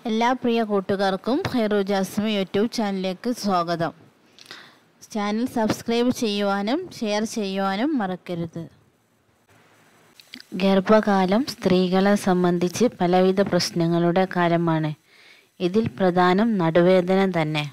എല്ലാ പ്രിയ കൂട്ടുകാർക്കും ഹൈറു ജാസ്മി യൂട്യൂബ് ചാനലിലേക്ക് സ്വാഗതം ചാനൽ സബ്സ്ക്രൈബ് ചെയ്യുവാനും ഷെയർ ചെയ്യുവാനും മറക്കരുത് ഗർഭകാലം സ്ത്രീകളെ സംബന്ധിച്ച് പലവിധ പ്രശ്നങ്ങളുടെ കാലമാണ് ഇതിൽ പ്രധാനം നടുവേദന തന്നെ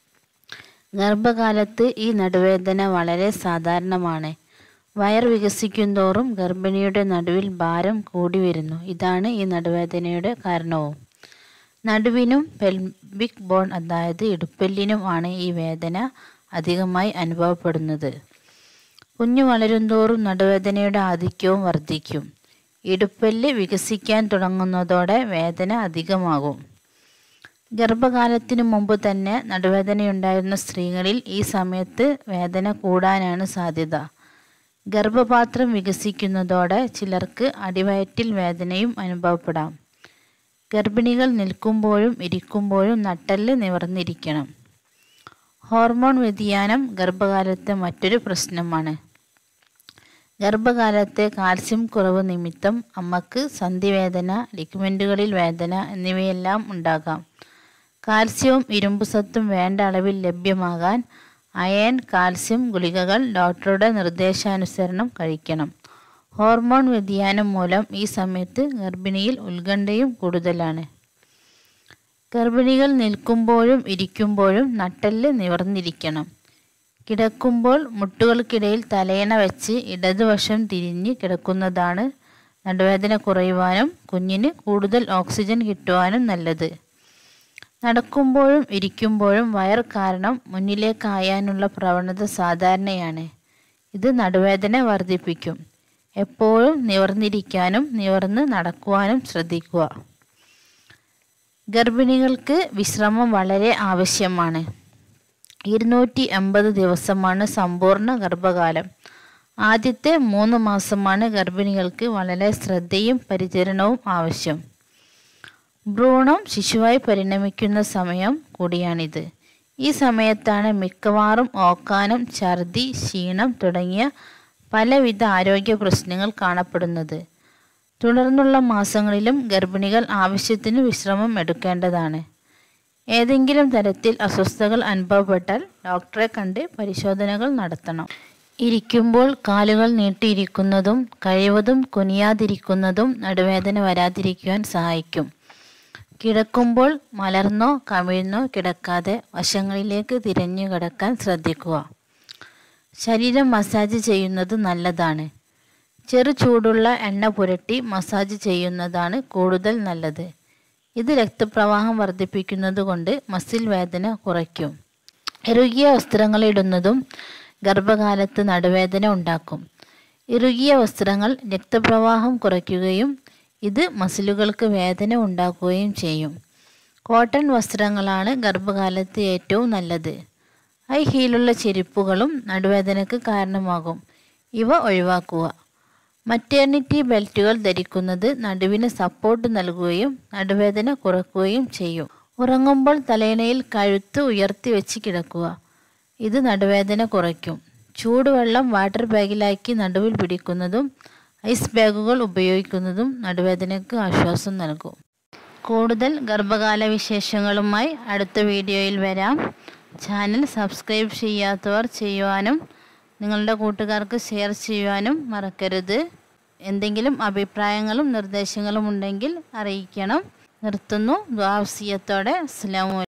ഗർഭകാലത്ത് ഈ നടുവേദന വളരെ സാധാരണമാണ് വയർ വികസിക്കുന്തോറും ഗർഭിണിയുടെ നടുവിൽ ഭാരം കൂടി വരുന്നു ഇതാണ് ഈ നടുവേദനയുടെ കാരണവും നടുവിനും പെൽവിക് ബോൺ അതായത് ഇടുപ്പെല്ലിനും ആണ് ഈ വേദന അധികമായി അനുഭവപ്പെടുന്നത് കുഞ്ഞു വളരുന്തോറും നടുവേദനയുടെ ആധിക്യവും വർദ്ധിക്കും ഇടുപ്പെല്ല് വികസിക്കാൻ തുടങ്ങുന്നതോടെ വേദന അധികമാകും ഗർഭകാലത്തിനു മുമ്പ് തന്നെ നടുവേദനയുണ്ടായിരുന്ന സ്ത്രീകളിൽ ഈ സമയത്ത് വേദന കൂടാനാണ് സാധ്യത ഗർഭപാത്രം വികസിക്കുന്നതോടെ ചിലർക്ക് അടിവയറ്റിൽ വേദനയും അനുഭവപ്പെടാം ഗർഭിണികൾ നിൽക്കുമ്പോഴും ഇരിക്കുമ്പോഴും നട്ടെല്ല് നിവർന്നിരിക്കണം ഹോർമോൺ വ്യതിയാനം ഗർഭകാലത്തെ മറ്റൊരു പ്രശ്നമാണ് ഗർഭകാലത്തെ കാൽസ്യം കുറവ് നിമിത്തം അമ്മക്ക് സന്ധിവേദന ലിഗ്മെൻറ്റുകളിൽ വേദന എന്നിവയെല്ലാം ഉണ്ടാകാം കാൽസ്യവും ഇരുമ്പ് സത്തും വേണ്ട അളവിൽ ലഭ്യമാകാൻ അയൺ കാൽസ്യം ഗുളികകൾ ഡോക്ടറുടെ നിർദ്ദേശാനുസരണം കഴിക്കണം ഹോർമോൺ വ്യതിയാനം മൂലം ഈ സമയത്ത് ഗർഭിണിയിൽ ഉത്കണ്ഠയും കൂടുതലാണ് ഗർഭിണികൾ നിൽക്കുമ്പോഴും ഇരിക്കുമ്പോഴും നട്ടെല്ല് നിവർന്നിരിക്കണം കിടക്കുമ്പോൾ മുട്ടുകൾക്കിടയിൽ തലയണ വെച്ച് ഇടതുവശം തിരിഞ്ഞ് കിടക്കുന്നതാണ് നടുവേദന കുറയുവാനും കുഞ്ഞിന് കൂടുതൽ ഓക്സിജൻ കിട്ടുവാനും നല്ലത് നടക്കുമ്പോഴും ഇരിക്കുമ്പോഴും വയർ കാരണം മുന്നിലേക്കായാനുള്ള പ്രവണത സാധാരണയാണ് ഇത് നടുവേദന വർദ്ധിപ്പിക്കും എപ്പോഴും നിവർന്നിരിക്കാനും നിവർന്ന് നടക്കുവാനും ശ്രദ്ധിക്കുക ഗർഭിണികൾക്ക് വിശ്രമം വളരെ ആവശ്യമാണ് ഇരുന്നൂറ്റി എൺപത് ദിവസമാണ് സമ്പൂർണ്ണ ഗർഭകാലം ആദ്യത്തെ മൂന്ന് മാസമാണ് ഗർഭിണികൾക്ക് വളരെ ശ്രദ്ധയും പരിചരണവും ആവശ്യം ഭ്രൂണം ശിശുവായി പരിണമിക്കുന്ന സമയം കൂടിയാണിത് ഈ സമയത്താണ് മിക്കവാറും ഓക്കാനം ഛർദി ക്ഷീണം തുടങ്ങിയ പലവിധ ആരോഗ്യ പ്രശ്നങ്ങൾ കാണപ്പെടുന്നത് തുടർന്നുള്ള മാസങ്ങളിലും ഗർഭിണികൾ ആവശ്യത്തിന് വിശ്രമം എടുക്കേണ്ടതാണ് ഏതെങ്കിലും തരത്തിൽ അസ്വസ്ഥതകൾ അനുഭവപ്പെട്ടാൽ ഡോക്ടറെ കണ്ട് പരിശോധനകൾ നടത്തണം ഇരിക്കുമ്പോൾ കാലുകൾ നീട്ടിയിരിക്കുന്നതും കഴിവതും കുനിയാതിരിക്കുന്നതും നടുവേദന വരാതിരിക്കുവാൻ സഹായിക്കും കിടക്കുമ്പോൾ മലർന്നോ കമിഴ്ന്നോ കിടക്കാതെ വശങ്ങളിലേക്ക് തിരഞ്ഞു കിടക്കാൻ ശ്രദ്ധിക്കുക ശരീരം മസാജ് ചെയ്യുന്നത് നല്ലതാണ് ചെറു ചൂടുള്ള എണ്ണ പുരട്ടി മസാജ് ചെയ്യുന്നതാണ് കൂടുതൽ നല്ലത് ഇത് രക്തപ്രവാഹം വർദ്ധിപ്പിക്കുന്നത് കൊണ്ട് മസിൽ വേദന കുറയ്ക്കും ഇറുകിയ വസ്ത്രങ്ങൾ ഇടുന്നതും ഗർഭകാലത്ത് നടുവേദന ഉണ്ടാക്കും ഇറുകിയ വസ്ത്രങ്ങൾ രക്തപ്രവാഹം കുറയ്ക്കുകയും ഇത് മസിലുകൾക്ക് വേദന ഉണ്ടാക്കുകയും ചെയ്യും കോട്ടൺ വസ്ത്രങ്ങളാണ് ഗർഭകാലത്ത് ഏറ്റവും നല്ലത് ഹൈ ഹീലുള്ള ചെരുപ്പുകളും നടുവേദനയ്ക്ക് കാരണമാകും ഇവ ഒഴിവാക്കുക മറ്റേണിറ്റി ബെൽറ്റുകൾ ധരിക്കുന്നത് നടുവിന് സപ്പോർട്ട് നൽകുകയും നടുവേദന കുറയ്ക്കുകയും ചെയ്യും ഉറങ്ങുമ്പോൾ തലയിണയിൽ കഴുത്ത് ഉയർത്തി വെച്ച് കിടക്കുക ഇത് നടുവേദന കുറയ്ക്കും ചൂടുവെള്ളം വാട്ടർ ബാഗിലാക്കി നടുവിൽ പിടിക്കുന്നതും ഐസ് ബാഗുകൾ ഉപയോഗിക്കുന്നതും നടുവേദനയ്ക്ക് ആശ്വാസം നൽകും കൂടുതൽ ഗർഭകാല വിശേഷങ്ങളുമായി അടുത്ത വീഡിയോയിൽ വരാം ചാനൽ സബ്സ്ക്രൈബ് ചെയ്യാത്തവർ ചെയ്യുവാനും നിങ്ങളുടെ കൂട്ടുകാർക്ക് ഷെയർ ചെയ്യുവാനും മറക്കരുത് എന്തെങ്കിലും അഭിപ്രായങ്ങളും നിർദ്ദേശങ്ങളും ഉണ്ടെങ്കിൽ അറിയിക്കണം നിർത്തുന്നു ദ്വാവസീയത്തോടെ അസ്സാം